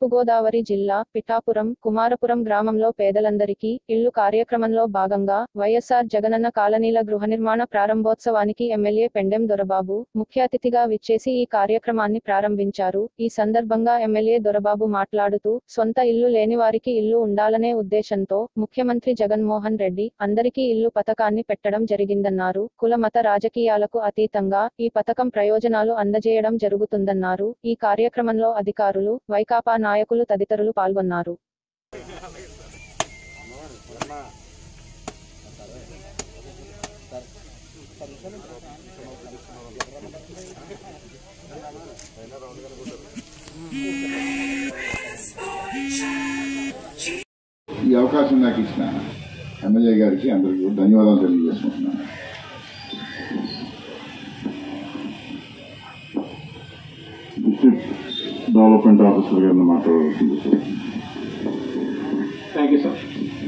తూర్పుగోదావరి జిల్లా పిఠాపురం కుమారపురం గ్రామంలో పేదలందరికీ ఇల్లు కార్యక్రమంలో భాగంగా వైఎస్ఆర్ జగనన్న కాలనీల గృహ నిర్మాణ ప్రారంభోత్సవానికి ఎమ్మెల్యే పెండెం దొరబాబు ముఖ్య అతిథిగా విచ్చేసి ఈ కార్యక్రమాన్ని ప్రారంభించారు ఈ సందర్భంగా ఎమ్మెల్యే దొరబాబు మాట్లాడుతూ సొంత ఇల్లు లేని వారికి ఇల్లు ఉండాలనే ఉద్దేశంతో ముఖ్యమంత్రి జగన్మోహన్ రెడ్డి అందరికీ ఇల్లు పథకాన్ని పెట్టడం జరిగిందన్నారు కుల మత రాజకీయాలకు అతీతంగా ఈ పథకం ప్రయోజనాలు అందజేయడం జరుగుతుందన్నారు ఈ కార్యక్రమంలో అధికారులు వైకాపా నాయకులు తదితరులు పాల్గొన్నారు ఈ అవకాశం నాకు ఇచ్చిన ఎమ్మెల్యే గారికి అందరికీ కూడా ధన్యవాదాలు తెలియజేసుకుంటున్నాను డిస్ట్రిక్ట్ డెవలప్మెంట్ ఆఫీసర్ గారిని మాట్లాడాల్సింది సార్ థ్యాంక్ యూ సార్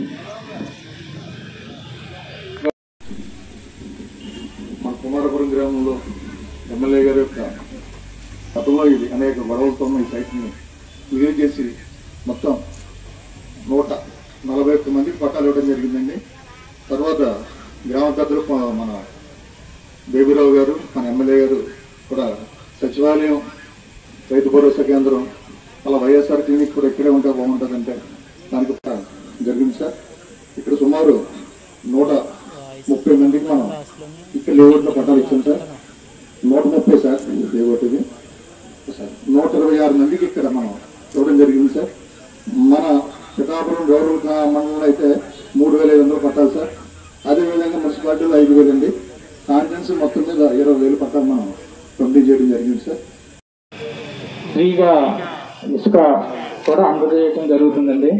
మన కుమారపురం గ్రామంలో ఎమ్మెల్యే గారి యొక్క గతంలో ఇది అనేక గొడవలతో ఈ సైట్ని క్లియర్ చేసి మొత్తం నూట నలభై ఒక్క మందికి పట్టాలు ఇవ్వడం జరిగిందండి తర్వాత గ్రామ పెద్దలు ప- మన బేబీరావు గారు మన ఎమ్మెల్యే గారు కూడా సచివాలయం రైతు భరోసా కేంద్రం అలా వైఎస్ఆర్ క్లినిక్ కూడా ఇక్కడే ఉంటే బాగుంటుందంటే దానికి కూడా జరిగింది సార్ ఇక్కడ సుమారు నూట ముప్పై మందికి మనం ఇక్కడ లేఅవుట్లో పట్టాలు ఇచ్చాం సార్ నూట ముప్పై సార్ లేఅవుట్ ఇది సార్ నూట ఇరవై ఆరు మందికి ఇక్కడ మనం ఇవ్వడం జరిగింది సార్ మన పిఠాపురం గౌరవ మండలంలో అయితే మూడు వేల ఐదు వందలు పట్టాలి సార్ అదేవిధంగా మున్సిపాలిటీలో ఐదు వేలు అండి కాన్ఫరెన్స్ మొత్తం మీద ఇరవై వేలు పట్టాలు మనం పంపిణీ చేయడం జరిగింది సార్ ఫ్రీగా ఇసుక కూడా అందజేయటం జరుగుతుందండి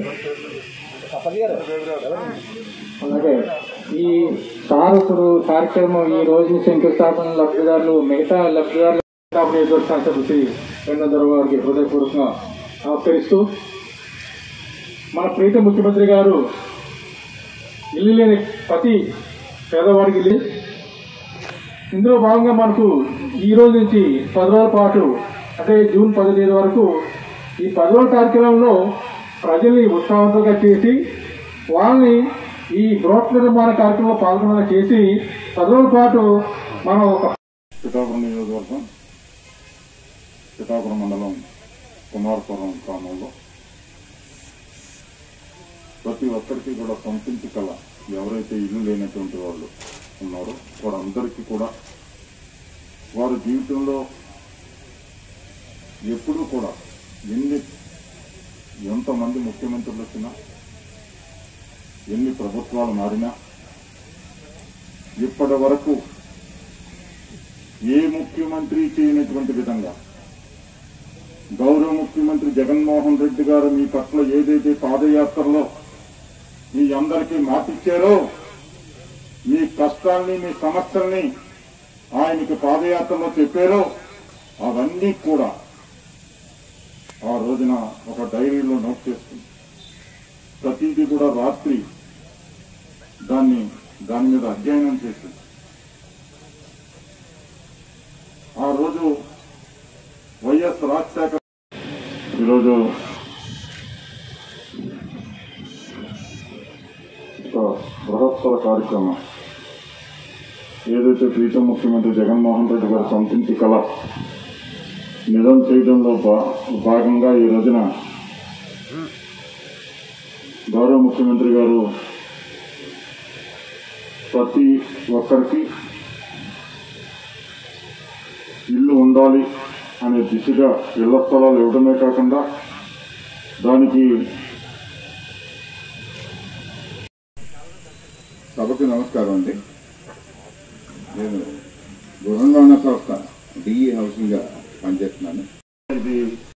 అలాగే ఈ సార్ ఇప్పుడు కార్యక్రమం ఈ రోజు శంకుస్థాపన లబ్ధిదారులు మిగతా లబ్ధిదారులు ఎదురు సంస్థ శ్రీ వెన్నదొర గారికి హృదయపూర్వకంగా నమస్కరిస్తూ మన ప్రీత ముఖ్యమంత్రి గారు ఇల్లు లేని ప్రతి పేదవాడికి ఇల్లు ఇందులో భాగంగా మనకు ఈ రోజు నుంచి పది రోజుల పాటు అంటే జూన్ పది తేదీ వరకు ఈ పది రోజుల కార్యక్రమంలో ప్రజల్ని ఉత్సాహవంతంగా చేసి వాళ్ళని ఈ గృహ నిర్మాణ కార్యక్రమంలో పాల్గొనేలా చేసి పది రోజుల పాటు మనం ఒక పిఠాపురం నియోజకవర్గం పిఠాపురం మండలం కుమారపురం గ్రామంలో ప్రతి ఒక్కరికి కూడా సొంతింటి కళ ఎవరైతే ఇల్లు లేనటువంటి వాళ్ళు ఉన్నారో వారందరికీ కూడా వారి జీవితంలో ఎప్పుడూ కూడా ఎన్ని ఎంతమంది ముఖ్యమంత్రులు వచ్చినా ఎన్ని ప్రభుత్వాలు మారినా ఇప్పటి వరకు ఏ ముఖ్యమంత్రి చేయనటువంటి విధంగా గౌరవ ముఖ్యమంత్రి జగన్మోహన్ రెడ్డి గారు మీ పట్ల ఏదైతే పాదయాత్రలో మీ అందరికీ మాటిచ్చారో మీ కష్టాల్ని మీ సమస్యల్ని ఆయనకి పాదయాత్రలో చెప్పారో అవన్నీ కూడా ఆ రోజున ఒక డైరీలో నోట్ చేసుకుంది ప్రతిదీ కూడా రాత్రి దాన్ని దాని మీద అధ్యయనం చేసింది ఆ రోజు వైఎస్ రాజశేఖర్ ఈరోజు ఒక బృహత్తర కార్యక్రమం ఏదైతే ప్రీతం ముఖ్యమంత్రి జగన్మోహన్ రెడ్డి గారు సొంతింటి కళ నిజం చేయడంలో భా- భాగంగా ఈ రోజున గౌరవ ముఖ్యమంత్రి గారు ప్రతి ఒక్కరికి ఇల్లు ఉండాలి అనే దిశగా ఇళ్ల స్థలాలు ఇవ్వడమే కాకుండా దానికి సభకు నమస్కారం అండి నేను గృహ నిర్మాణ సంస్థ డిఈ హౌసింగ్ గా పనిచేస్తున్నాను ఇది